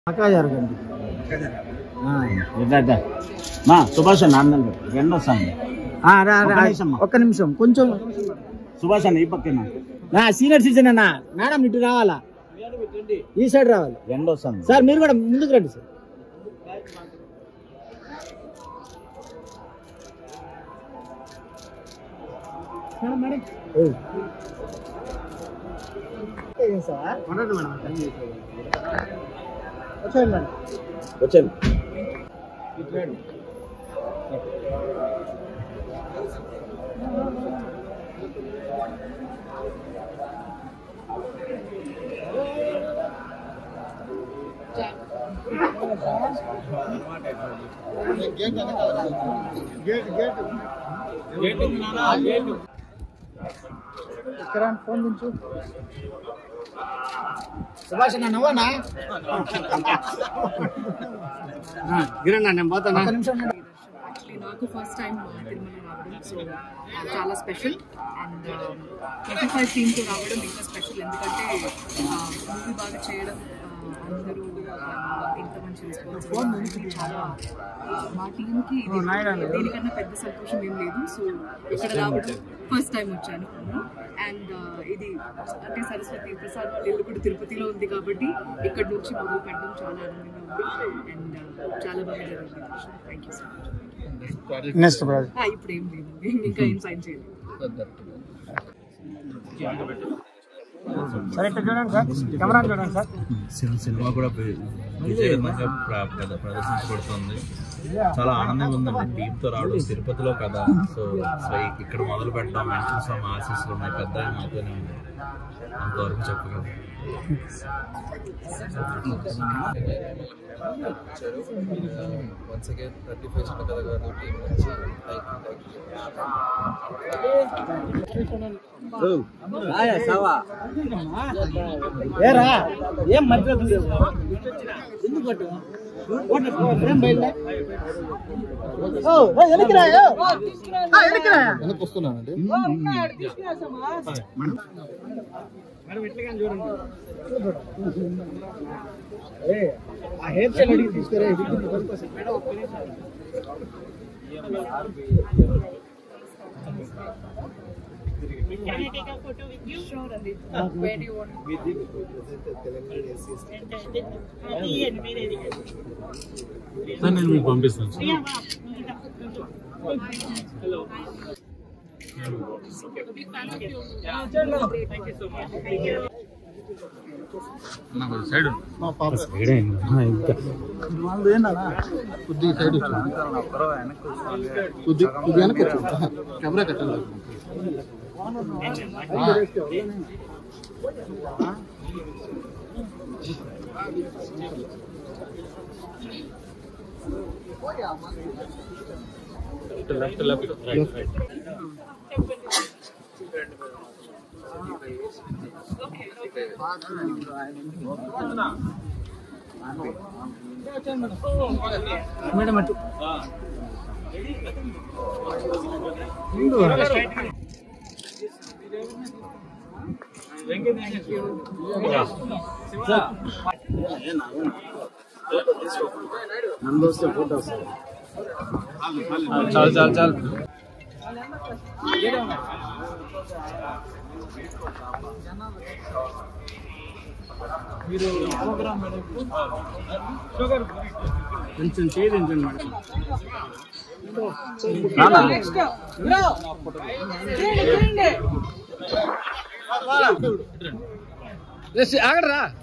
పక్కా జరగండి ఇద్దా మా సుభాష్ అన్న అన్నం పెట్టు రెండు వస్తాను ఆ, రా, రా. ఒక్క నిమిషం. ఒక్క నిమిషం కొంచెం సుభాష్ అన్న ఈ పక్కన నా సీనియర్ సిటిజన్ అన్న మేడం ఇటు రావాలా ఈ సైడ్ రావాలి రెండు వస్తాను సార్ మీరు కూడా ముందుకు రండి సార్ మేడం మేడం ఏయ్. ఏం సార్? ఉండండి మేడం. వచ్చేయండి మేడం. వచ్చాను ఇటు రండి. ఇక్కడ ఫోన్ దించు సుభాష్ అన్న నవ్వనా గిరండి నేను పోతానా ఒక్క నిమిషం ఉండండి. యాక్చువల్లీ నాకు ఫస్ట్ టైం తిరుమల రావడం సో చాలా స్పెషల్ అండ్ ట్వంటీ ఫైవ్ టీమ్తో రావడం ఇంకా స్పెషల్ ఎందుకంటే మూవీ బాగా చేయడం ఆ, అందరూ ఆ, ఇంత మంచి రెస్పాన్స్ చాలా ఆ, మా టీంకి దీనికన్నా పెద్ద సంతోషం ఏం లేదు సో ఇక్కడ రావడం ఫస్ట్ టైం వచ్చాను అండ్ ఇది అంటే సరస్వతి ప్రసాద్ వాళ్ళ ఇల్లు కూడా తిరుపతిలో ఉంది కాబట్టి ఇక్కడ నుంచి మొదలు పెట్టడం చాలా ఆనందంగా ఉంది అండ్ చాలా బాగా జరిగింది thank you so much next project ఆ, ఇప్పుడు ఏం లేదు ఇంకా ఏం సైన్ చేయలేదు సరే ఇక్కడ చూడండి సార్ కెమెరా చూడండి సార్ సినిమా కూడా వి- విజయవంతంగా ప్ర- ప్రద- ప్రదర్శించబడుతుంది చాలా ఆనందంగా ఉందండి టీంతో రావడం తిరుపతిలో కదా సో సో ఇ- ఇక్కడ మొదలు పెట్టడం వెంకటేశ్వర స్వామి ఆశీస్సులు ఉన్నాయి పెద్ద ఆయన మాతోనే ఉంది అంతవరకు చెప్పగలను వన్స్ అగైన్ థర్టీ ఫైవ్ చిన్న కథ గారు టీం నుంచి ఏరా ఏం మధ్య ఎందుకు కొట్టు ఏం బయలుదే ఓ ఓ, వెనక్కిరా ఓ. ఆ, వెనక్కిరా వెనక్కి వస్తున్నానండి ఏ, ఆ హెయిర్ స్టైల్ అడిగి తీసుకురా Sure, Andy. Where do you want? నేను మీకు పంపిస్తాను సైడ్ వాళ్ళు ఏంటన్నా కొద్దిగా సైడ్ వచ్చాను కొద్ది కొద్దిగా వెనక్కి వచ్చాను కెమెరా కట్టాలి left left right right madam అటు నన్ను వస్తే ఫోటో వస్తుంది చాలు చాలు చాలు కొంచెం చేయించండి మేడం ఆగడరా